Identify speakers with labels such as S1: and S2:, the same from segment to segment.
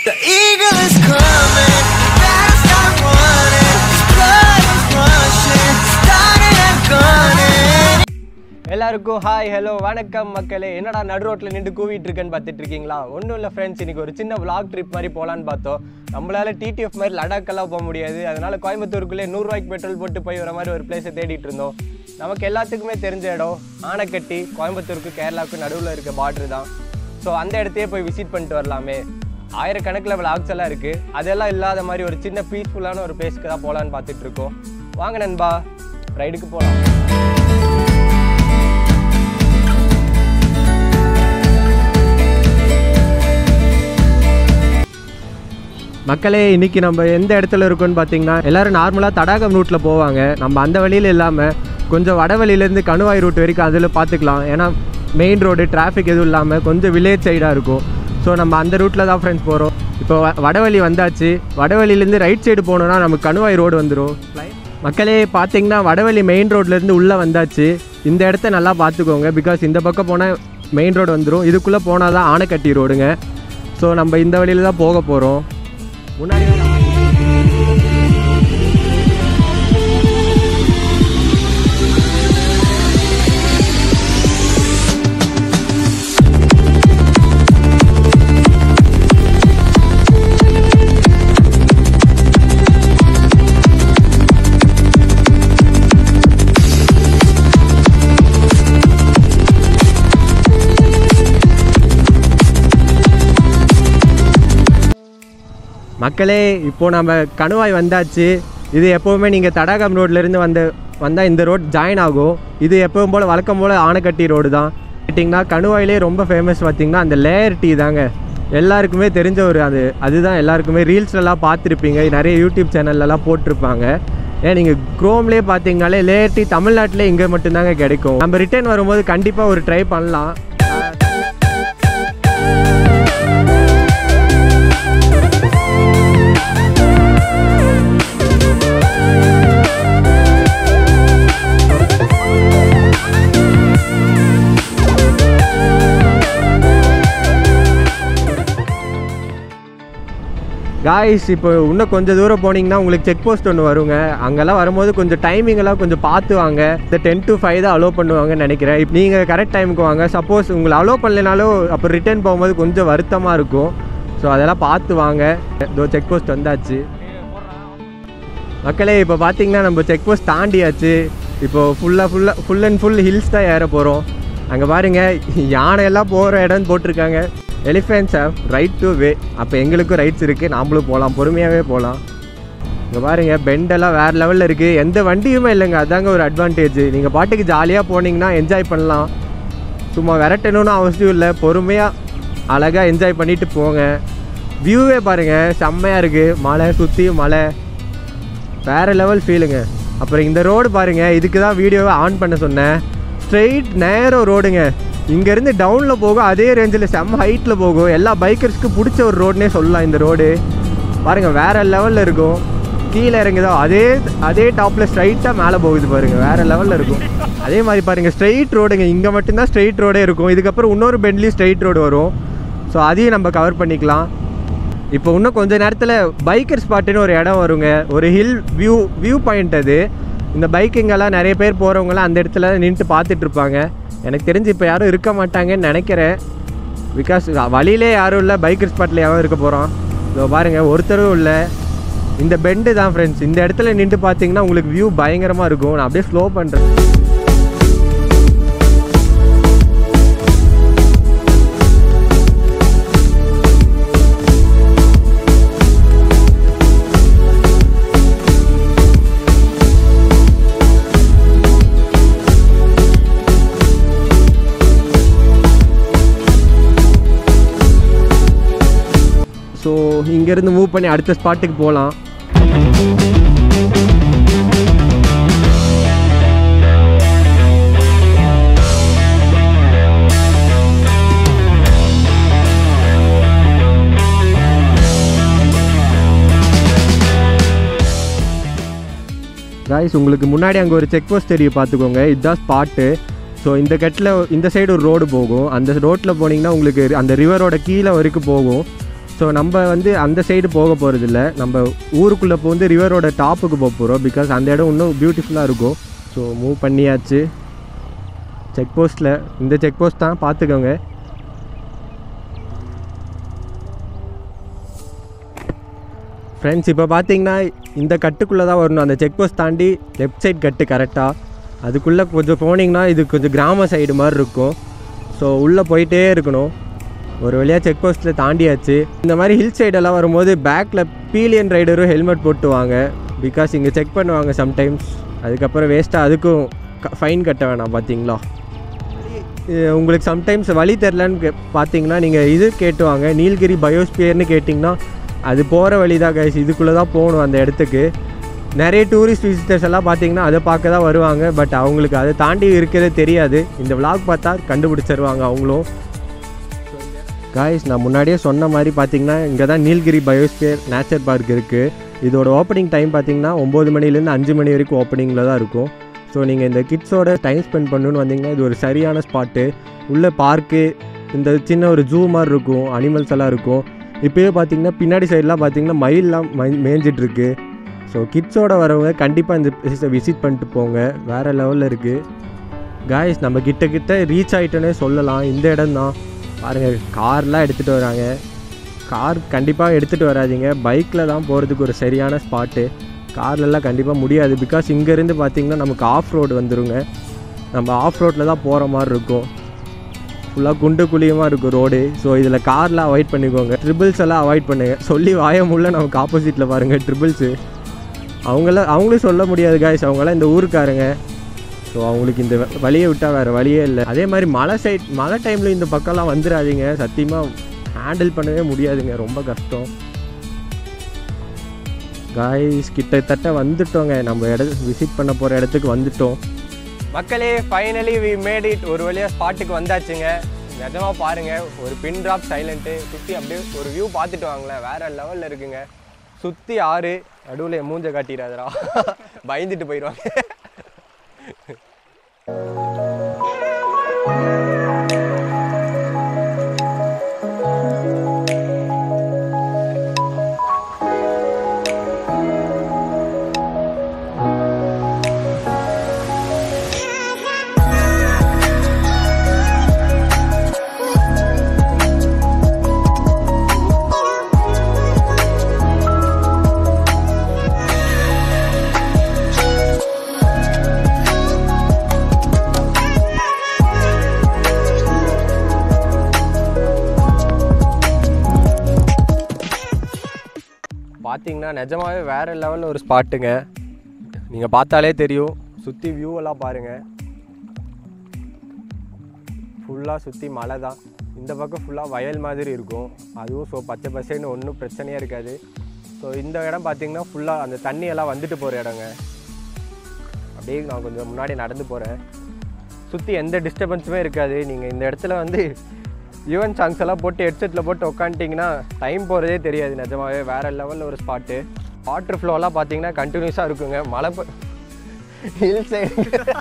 S1: The eagle is coming, better start running. This blood is rushing, starting and gunning.
S2: எல்லாருக்கும் hi hello வணக்கம் மக்களே என்னடா நடு ரோட்டில் நின்று கூவிட்டு இருக்கேன்னு பார்த்துட்டு இருக்கீங்களா ஒன்றும் இல்லை ஃப்ரெண்ட்ஸ் இன்னைக்கு ஒரு சின்ன vlog ட்ரிப் மாதிரி போகலான்னு பார்த்தோம் நம்மளால டிடிஎஃப் மாதிரி லடாக்கெல்லாம் போக முடியாது அதனால கோயம்புத்தூருக்குள்ளே நூறுரூவாய்க்கு பெட்ரோல் போட்டு போய் வர மாதிரி ஒரு பிளேஸை தேடிட்டு இருந்தோம் நமக்கு எல்லாத்துக்குமே தெரிஞ்ச இடம் ஆனைக்கட்டி கோயம்புத்தூருக்கு கேரளாவுக்கு நடுவில் இருக்க பார்டர் தான் ஸோ அந்த இடத்தையே போய் விசிட் பண்ணிட்டு வரலாமே ஆயிரக்கணக்கில் vlogs எல்லாம் இருக்குது அதெல்லாம் இல்லாத மாதிரி ஒரு சின்ன பீஸ்ஃபுல்லான ஒரு பிளேஸ்க்கு தான் போகலான்னு பார்த்துட்டு இருக்கோம் வாங்க நண்பா ரைடுக்கு போகலாம் மக்களே இன்னைக்கு நம்ம எந்த இடத்துல இருக்கோம்னு பார்த்தீங்கன்னா எல்லாரும் நார்மலாக தடாகம் ரூட்டில் போவாங்க நம்ம அந்த வழியில் இல்லாமல் கொஞ்சம் வட வழியிலேருந்து கணுவாய் ரூட் வரைக்கும் அதில் பார்த்துக்கலாம் ஏன்னா மெயின் ரோடு டிராஃபிக் எதுவும் இல்லாமல் கொஞ்சம் வில்லேஜ் சைடாக இருக்கும் ஸோ நம்ம அந்த ரூட்டில் தான் ஃப்ரெண்ட்ஸ் போகிறோம் இப்போ வ- வடவழி வந்தாச்சு வடவழியிலேருந்து ரைட் சைடு போனோம்னா நமக்கு கணுவாய் ரோடு வந்துடும் மக்களே பார்த்தீங்கன்னா வடவழி மெயின் ரோட்லேருந்து உள்ளே வந்தாச்சு இந்த இடத்த நல்லா பார்த்துக்கோங்க பிகாஸ் இந்த பக்கம் போனால் மெயின் ரோடு வந்துடும் இதுக்குள்ளே போனால் தான் ஆனைக்கட்டி ரோடுங்க ஸோ நம்ம இந்த வழியில் தான் போக போகிறோம் முன்னாடி மக்களே இப்போ நம்ம கணுவாய் வந்தாச்சு இது எப்போவுமே நீங்கள் தடாகம் ரோட்லேருந்து வந்த வந்தால் இந்த ரோட் ஜாயின் ஆகும் இது எப்பவும் போல் வழக்கம் போல் ஆனைக்கட்டி ரோடு தான் கேட்டிங்கன்னா கணுவாயிலே ரொம்ப ஃபேமஸ் பார்த்தீங்கன்னா அந்த லேயர் டீ தாங்க எல்லாருக்குமே தெரிஞ்ச ஒரு அது அதுதான் எல்லாருக்குமே ரீல்ஸ்லலாம் பார்த்துருப்பீங்க நிறைய யூடியூப் சேனல்லலாம் போட்டிருப்பாங்க ஏன் நீங்கள் க்ரோம்லேயே பார்த்தீங்கனாலே லேயர் டீ தமிழ்நாட்டிலே இங்கே மட்டும்தாங்க கிடைக்கும் நம்ம ரிட்டர்ன் வரும்போது கண்டிப்பாக ஒரு ட்ரை பண்ணலாம் காய்ஸ் இப்போ இன்னும் கொஞ்சம் தூரம் போனீங்கன்னா உங்களுக்கு செக் போஸ்ட் ஒன்று வருங்க அங்கெல்லாம் வரும்போது கொஞ்சம் டைமிங் எல்லாம் கொஞ்சம் பார்த்து வாங்க இந்த டென் டு ஃபைவ் தான் அலோவ் பண்ணுவாங்கன்னு நினைக்கிறேன் இப்போ நீங்கள் கரெக்ட் டைமுக்கு வாங்க சப்போஸ் உங்களை அலோவ் பண்ணலைனாலும் அப்போ ரிட்டர்ன் போகும்போது கொஞ்சம் வருத்தமாக இருக்கும் ஸோ அதெல்லாம் பார்த்து வாங்க இதோ செக் போஸ்ட் வந்தாச்சு மக்களே இப்போ பார்த்தீங்கன்னா நம்ம செக் போஸ்ட் தாண்டியாச்சு இப்போ ஃபுல்லாக ஃபுல்லாக ஃபுல் அண்ட் ஃபுல் ஹில்ஸ் தான் ஏற போகிறோம் அங்கே பாருங்க யானையெல்லாம் போகிற இடம்னு போட்டிருக்காங்க elephants have right to way அப்போ எங்களுக்கும் ரைட்ஸ் இருக்குது நாமளும் போகலாம் பொறுமையாகவே போகலாம் இங்கே பாருங்க பெண்டெல்லாம் வேறு லெவலில் இருக்குது எந்த வண்டியுமே இல்லைங்க அதாங்க ஒரு அட்வான்டேஜ் நீங்கள் பாட்டுக்கு ஜாலியாக போனீங்கன்னா என்ஜாய் பண்ணலாம் சும்மா விரட்டணும்னு அவசியம் இல்லை பொறுமையாக அழகாக என்ஜாய் பண்ணிட்டு போங்க வியூவே பாருங்கள் செம்மையாக இருக்குது மலை சுற்றியும் மலை வேறு லெவல் ஃபீலுங்க அப்புறம் இந்த ரோடு பாருங்க இதுக்கு தான் வீடியோவை ஆன் பண்ண சொன்னேன் ஸ்ட்ரெயிட் நேரோ ரோடுங்க இங்கேருந்து டவுனில் போகும் அதே ரேஞ்சில் செம்ம ஹைட்டில் போகும் எல்லா பைக்கர்ஸ்க்கு பிடிச்ச ஒரு ரோடுனே சொல்லலாம் இந்த ரோடு பாருங்க வேற லெவலில் இருக்கும் கீழே இறங்குதோ அதே அதே டாப்பில் ஸ்ட்ரைட்டாக மேலே போகுது பாருங்க வேற லெவலில் இருக்கும் அதே மாதிரி பாருங்க ஸ்ட்ரெயிட் ரோடுங்க இங்கே மட்டும்தான் ஸ்ட்ரெயிட் ரோடே இருக்கும் இதுக்கப்புறம் இன்னொரு பெண்ட்லேயும் ஸ்ட்ரெயிட் ரோடு வரும் ஸோ அதையும் நம்ம கவர் பண்ணிக்கலாம் இப்போ இன்னும் கொஞ்ச நேரத்தில் பைக்கர் ஸ்பாட்டுன்னு ஒரு இடம் வருங்க ஒரு ஹில் வியூ வியூ பாயிண்ட் அது இந்த பைக்கிங்கெல்லாம் நிறைய பேர் போகிறவங்களாம் அந்த இடத்துல நின்றுட்டு பார்த்துட்டு இருப்பாங்க எனக்கு தெரிஞ்சு இப்போ யாரும் இருக்க மாட்டாங்கன்னு நினைக்கிறேன் பிகாஸ் வழியிலே யாரும் இல்லை பைக்கர் ஸ்பாட்டில் எவன் இருக்க போகிறான் இதோ பாருங்கள் ஒருத்தரும் இல்லை இந்த பெண்டு தான் ஃப்ரெண்ட்ஸ் இந்த இடத்துல நின்று பார்த்தீங்கன்னா உங்களுக்கு வியூ பயங்கரமாக இருக்கும் நான் அப்படியே ஸ்லோ பண்ணுறேன் ஸோ இங்கேருந்து மூவ் பண்ணி அடுத்த ஸ்பாட்டுக்கு போகலாம் காய்ஸ் உங்களுக்கு முன்னாடி அங்கே ஒரு செக் போஸ்ட் தெரியும் பார்த்துக்கோங்க இதுதான் ஸ்பாட்டு ஸோ இந்த கட்டில் இந்த சைடு ஒரு ரோடு போகும் அந்த ரோட்டில் போனீங்கன்னா உங்களுக்கு அந்த ரிவரோட கீழே வரைக்கும் போகும் ஸோ நம்ம வந்து அந்த சைடு போக போகிறதில்ல நம்ம ஊருக்குள்ளே வந்து ரிவரோட டாப்புக்கு போக போகிறோம் பிகாஸ் அந்த இடம் இன்னும் பியூட்டிஃபுல்லாக இருக்கும் ஸோ மூவ் பண்ணியாச்சு செக் போஸ்ட்டில் இந்த செக் போஸ்ட் தான் பார்த்துக்கோங்க ஃப்ரெண்ட்ஸ் இப்போ பார்த்தீங்கன்னா இந்த கட்டுக்குள்ளே தான் வரணும் அந்த செக் போஸ்ட் தாண்டி லெஃப்ட் சைட் கட்டு கரெக்டாக அதுக்குள்ளே கொஞ்சம் போனீங்கன்னா இது கொஞ்சம் கிராம சைடு மாதிரி இருக்கும் ஸோ உள்ளே போயிட்டே இருக்கணும் ஒரு வழியாக செக் போஸ்ட்டில் தாண்டியாச்சு இந்த மாதிரி ஹில் சைடெல்லாம் வரும்போது பேக்கில் பீலியன் ரைடரும் ஹெல்மெட் போட்டு வாங்க பிகாஸ் இங்கே செக் பண்ணுவாங்க சம்டைம்ஸ் அதுக்கப்புறம் வேஸ்ட்டாக அதுக்கும் ஃபைன் கட்ட வேணாம் பார்த்தீங்களா இது உங்களுக்கு சம்டைம்ஸ் வழி தெரிலன்னு கே- பார்த்தீங்கன்னா நீங்கள் இது கேட்டுவாங்க நீலகிரி பயோஸ்பியர்னு கேட்டிங்கன்னா அது போகிற வழி தான் கைஸ் இதுக்குள்ளே தான் போகணும் அந்த இடத்துக்கு நிறைய டூரிஸ்ட் விசிட்டர்ஸ் எல்லாம் பார்த்தீங்கன்னா அதை பார்க்க தான் வருவாங்க பட் அவங்களுக்கு அதை தாண்டி இருக்கிறதே தெரியாது இந்த vlog பார்த்தா கண்டுபிடிச்சிருவாங்க அவங்களும் காய்ஸ் நான் முன்னாடியே சொன்ன மாதிரி பார்த்தீங்கன்னா இங்கே தான் நீலகிரி பயோஸ்பியர் நேச்சர் பார்க் இருக்குது இதோட ஓப்பனிங் டைம் பார்த்தீங்கன்னா ஒம்பது மணிலேருந்து அஞ்சு மணி வரைக்கும் ஓப்பனிங்கில் தான் இருக்கும் ஸோ நீங்கள் இந்த கிட்ஸோட டைம் ஸ்பெண்ட் பண்ணணும்னு வந்தீங்கன்னா இது ஒரு சரியான ஸ்பாட்டு உள்ள பார்க்கு இந்த சின்ன ஒரு ஜூ மாதிரி இருக்கும் அனிமல்ஸ் எல்லாம் இருக்கும் இப்போயே பார்த்தீங்கன்னா பின்னாடி சைட்லாம் பார்த்தீங்கன்னா மயிலெலாம் மை மேய்ஞ்சிட்டு இருக்கு ஸோ கிட்ஸோட வரவங்க கண்டிப்பாக இந்த பிளேஸை விசிட் பண்ணிட்டு போங்க வேறு லெவலில் இருக்குது காய்ஸ் நம்ம கிட்ட கிட்ட ரீச் ஆகிட்டோன்னே சொல்லலாம் இந்த இடம் தான் பாருங்கள் கார்லாம் எடுத்துகிட்டு வராங்க கார் கண்டிப்பாக எடுத்துகிட்டு வராதீங்க பைக்கில் தான் போகிறதுக்கு ஒரு சரியான ஸ்பாட்டு கார்லலாம் கண்டிப்பாக முடியாது பிகாஸ் இங்கேருந்து பார்த்தீங்கன்னா நமக்கு ஆஃப் ரோடு வந்துருங்க நம்ம ஆஃப் ரோட்டில் தான் போகிற மாதிரி இருக்கும் ஃபுல்லாக குண்டு குழியுமாக இருக்கும் ரோடு ஸோ இதில் கார்லாம் அவாய்ட் பண்ணிக்கோங்க ட்ரிபிள்ஸ் எல்லாம் அவாய்ட் பண்ணுங்க சொல்லி வாய முள்ள நமக்கு ஆப்போசிட்டில் பாருங்கள் ட்ரிபிள்ஸு அவங்கள அவங்களும் சொல்ல முடியாது காய்ஸ் அவங்களாம் இந்த ஊருக்காரங்க ஸோ அவங்களுக்கு இந்த வ- வழியை விட்டால் வேறு வழியே இல்லை அதே மாதிரி மழை சைட் மழை டைமில் இந்த பக்கம்லாம் வந்துடாதீங்க சத்தியமாக ஹேண்டில் பண்ணவே முடியாதுங்க ரொம்ப கஷ்டம் காய்ஸ் கிட்டத்தட்ட வந்துட்டோங்க நம்ம இட விசிட் பண்ண போகிற இடத்துக்கு வந்துட்டோம் மக்களே ஃபைனலி வி மேட் இட் ஒரு வழியாக ஸ்பாட்டுக்கு வந்தாச்சுங்க நிஜமாக பாருங்க ஒரு பின் ட்ராப் சைலண்ட்டு சுற்றி அப்படியே ஒரு வியூ பார்த்துட்டு வாங்களேன் வேற லெவலில் இருக்குங்க சுற்றி ஆறு நடுவில் என் மூஞ்ச காட்டிடாதரா பயந்துட்டு போயிடுவாங்க பார்த்தீங்கன்னா நிஜமாவே வேறு லெவலில் ஒரு ஸ்பாட்டுங்க நீங்கள் பார்த்தாலே தெரியும் சுற்றி வியூவெல்லாம் பாருங்கள் ஃபுல்லாக சுற்றி மலை தான் இந்த பக்கம் ஃபுல்லாக வயல் மாதிரி இருக்கும் அதுவும் ஸோ பச்சை பசேன்னு ஒன்றும் பிரச்சனையே இருக்காது ஸோ இந்த இடம் பார்த்தீங்கன்னா ஃபுல்லாக அந்த தண்ணி எல்லாம் வந்துட்டு போகிற இடங்க அப்படியே நான் கொஞ்சம் முன்னாடி நடந்து போகிறேன் சுற்றி எந்த டிஸ்டர்பன்ஸுமே இருக்காது நீங்கள் இந்த இடத்துல வந்து யுவன் சாங்ஸ் எல்லாம் போட்டு ஹெட்செட்டில் போட்டு உட்காந்துட்டிங்கன்னா டைம் போகிறதே தெரியாது நிஜமாவே வேறு லெவலில் ஒரு ஸ்பாட்டு வாட்டர் ஃப்ளோலாம் பார்த்தீங்கன்னா கண்டினியூஸாக இருக்குங்க மழை ஹில் சைடு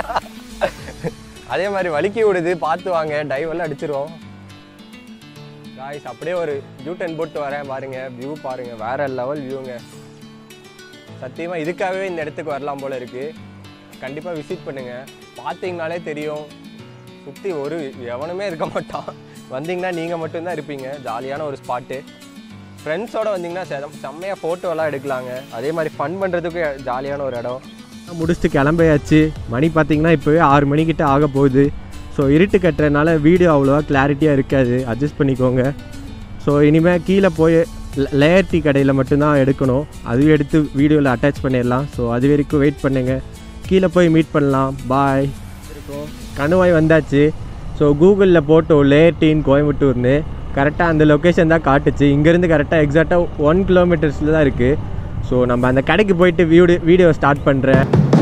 S2: அதே மாதிரி வலிக்கி விடுது பார்த்து வாங்க டைவ் எல்லாம் அடிச்சிரும் காய்ஸ் அப்படியே ஒரு ஜூட்டன் போட்டு வரேன் பாருங்க வியூ பாருங்க வேற லெவல் வியூங்க சத்தியமாக இதுக்காகவே இந்த இடத்துக்கு வரலாம் போல இருக்கு கண்டிப்பாக விசிட் பண்ணுங்க பார்த்தீங்கனாலே தெரியும் சுற்றி ஒரு எவனுமே இருக்க மாட்டான் வந்தீங்கன்னா நீங்கள் மட்டும்தான் இருப்பீங்க ஜாலியான ஒரு ஸ்பாட்டு ஃப்ரெண்ட்ஸோட வந்தீங்கன்னா செம் செம்மையாக ஃபோட்டோலாம் எடுக்கலாங்க அதே மாதிரி ஃபன் பண்ணுறதுக்கு ஜாலியான ஒரு இடம் முடிச்சுட்டு கிளம்பியாச்சு மணி பார்த்தீங்கன்னா இப்போவே ஆறு மணிக்கிட்ட ஆக போகுது ஸோ இருட்டு கட்டுறதுனால வீடியோ அவ்வளோவா கிளாரிட்டியாக இருக்காது அட்ஜஸ்ட் பண்ணிக்கோங்க ஸோ இனிமேல் கீழே போய் லேயர் டீ கடையில் மட்டும்தான் எடுக்கணும் அதுவும் எடுத்து வீடியோவில் அட்டாச் பண்ணிடலாம் ஸோ அது வரைக்கும் வெயிட் பண்ணுங்கள் கீழே போய் மீட் பண்ணலாம் பாய் இருக்கும் கணுவாய் வந்தாச்சு ஸோ கூகுளில் போட்டோம் லேயர் டீன் கோயம்புத்தூர்னு கரெக்டாக அந்த லொக்கேஷன் தான் காட்டுச்சு இங்கேருந்து கரெக்டாக எக்ஸாக்டாக ஒன் கிலோமீட்டர்ஸில் தான் இருக்குது ஸோ நம்ம அந்த கடைக்கு போயிட்டு வீடியோ வீடியோ ஸ்டார்ட் பண்ணுறேன்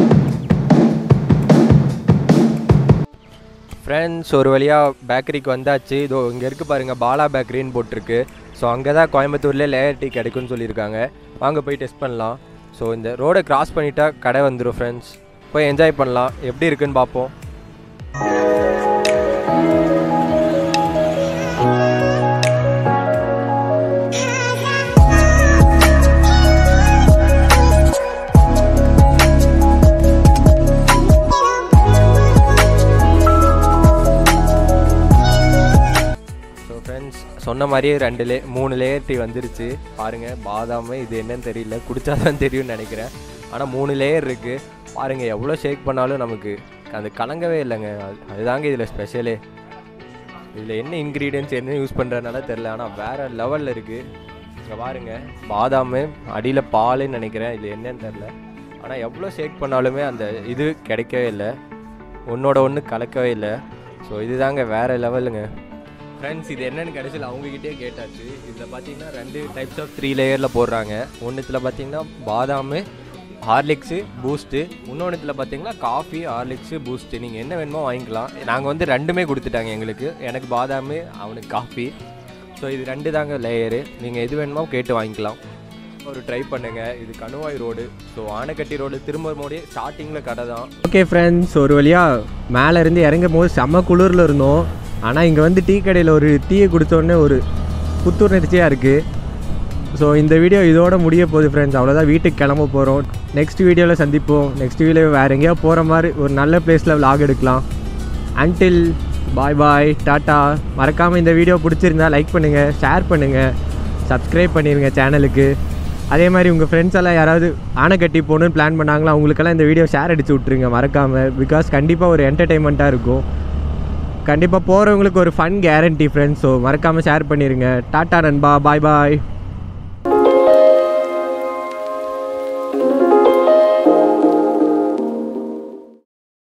S2: ஃப்ரெண்ட்ஸ் ஒரு வழியாக பேக்கரிக்கு வந்தாச்சு இதோ இங்கே இருக்குது பாருங்கள் பாலா பேக்கரின்னு போட்டிருக்கு ஸோ அங்கே தான் கோயம்புத்தூர்லேயே லேயர் டீ கிடைக்கும்னு சொல்லியிருக்காங்க வாங்க போய் டெஸ்ட் பண்ணலாம் ஸோ இந்த ரோடை கிராஸ் பண்ணிட்டா கடை வந்துடும் ஃப்ரெண்ட்ஸ் போய் என்ஜாய் பண்ணலாம் எப்படி இருக்குன்னு பார்ப்போம் சொன்ன மாதிரியே ரெண்டு லே மூணு லேயர் டீ வந்துருச்சு பாருங்கள் பாதாம் இது என்னன்னு தெரியல குடிச்சா தான் தெரியும்னு நினைக்கிறேன் ஆனால் மூணு லேயர் இருக்குது பாருங்கள் எவ்வளோ ஷேக் பண்ணாலும் நமக்கு அது கலங்கவே இல்லைங்க அது அதுதாங்க இதில் ஸ்பெஷலே இதில் என்ன இன்க்ரீடியன்ஸ் என்ன யூஸ் பண்ணுறதுனால தெரில ஆனால் வேறு லெவலில் இருக்குது இங்கே பாருங்கள் பாதாம் அடியில் பாலுன்னு நினைக்கிறேன் இது என்னன்னு தெரில ஆனால் எவ்வளோ ஷேக் பண்ணாலுமே அந்த இது கிடைக்கவே இல்லை ஒன்றோட ஒன்று கலக்கவே இல்லை ஸோ இதுதாங்க வேறு லெவலுங்க ஃப்ரெண்ட்ஸ் இது என்னன்னு கடைசியில் அவங்ககிட்டே கேட்டாச்சு இதில் பார்த்தீங்கன்னா ரெண்டு டைப்ஸ் ஆஃப் த்ரீ லேயரில் போடுறாங்க ஒன்றுத்தில் பார்த்தீங்கன்னா பாதாம் ஹார்லிக்ஸு பூஸ்ட்டு இன்னொன்றுத்தில் பார்த்தீங்கன்னா காஃபி ஹார்லிக்ஸு பூஸ்ட்டு நீங்கள் என்ன வேணுமோ வாங்கிக்கலாம் நாங்கள் வந்து ரெண்டுமே கொடுத்துட்டாங்க எங்களுக்கு எனக்கு பாதாம் அவனுக்கு காஃபி ஸோ இது ரெண்டு தாங்க லேயரு நீங்கள் எது வேணுமோ கேட்டு வாங்கிக்கலாம் ஒரு ட்ரை பண்ணுங்கள் இது Kanuvai road so Anaikatti road திரும்ப மோடி ஸ்டார்டிங்கில் கடை தான் ஓகே ஃப்ரெண்ட்ஸ் ஒரு வழியாக மேலே இருந்து இறங்கும் போது செம்ம குளிரில் இருந்தோம் ஆனால் இங்கே வந்து டீ கடையில் ஒரு டீயை குடித்தோடனே ஒரு புத்துணர்ச்சியாக இருக்குது ஸோ இந்த வீடியோ இதோட முடிய போகுது ஃப்ரெண்ட்ஸ் அவ்வளோதான் வீட்டுக்கு கிளம்ப போகிறோம் நெக்ஸ்ட் வீடியோவில் சந்திப்போம் நெக்ஸ்ட் வீடியோ வேறு எங்கேயோ போகிற மாதிரி ஒரு நல்ல பிளேஸில் vlog எடுக்கலாம் அன்டில் பாய் பாய் டாட்டா மறக்காமல் இந்த வீடியோ பிடிச்சிருந்தா லைக் பண்ணுங்கள் ஷேர் பண்ணுங்கள் சப்ஸ்கிரைப் பண்ணிடுங்க சேனலுக்கு அதே மாதிரி உங்கள் ஃப்ரெண்ட்ஸ் எல்லாம் யாராவது ஆனை கட்டி போகணுன்னு பிளான் பண்ணாங்களா அவங்களுக்கெல்லாம் இந்த வீடியோ ஷேர் அடிச்சு விட்ருங்க மறக்காமல் பிகாஸ் கண்டிப்பாக ஒரு என்டர்டெயின்மெண்ட்டாக இருக்கும் கண்டிப்பாக போகிறவங்களுக்கு ஒரு ஃபன் கேரண்டி ஃப்ரெண்ட்ஸ் ஸோ மறக்காமல் ஷேர் பண்ணிடுங்க டாட்டா நண்பா பாய் பாய்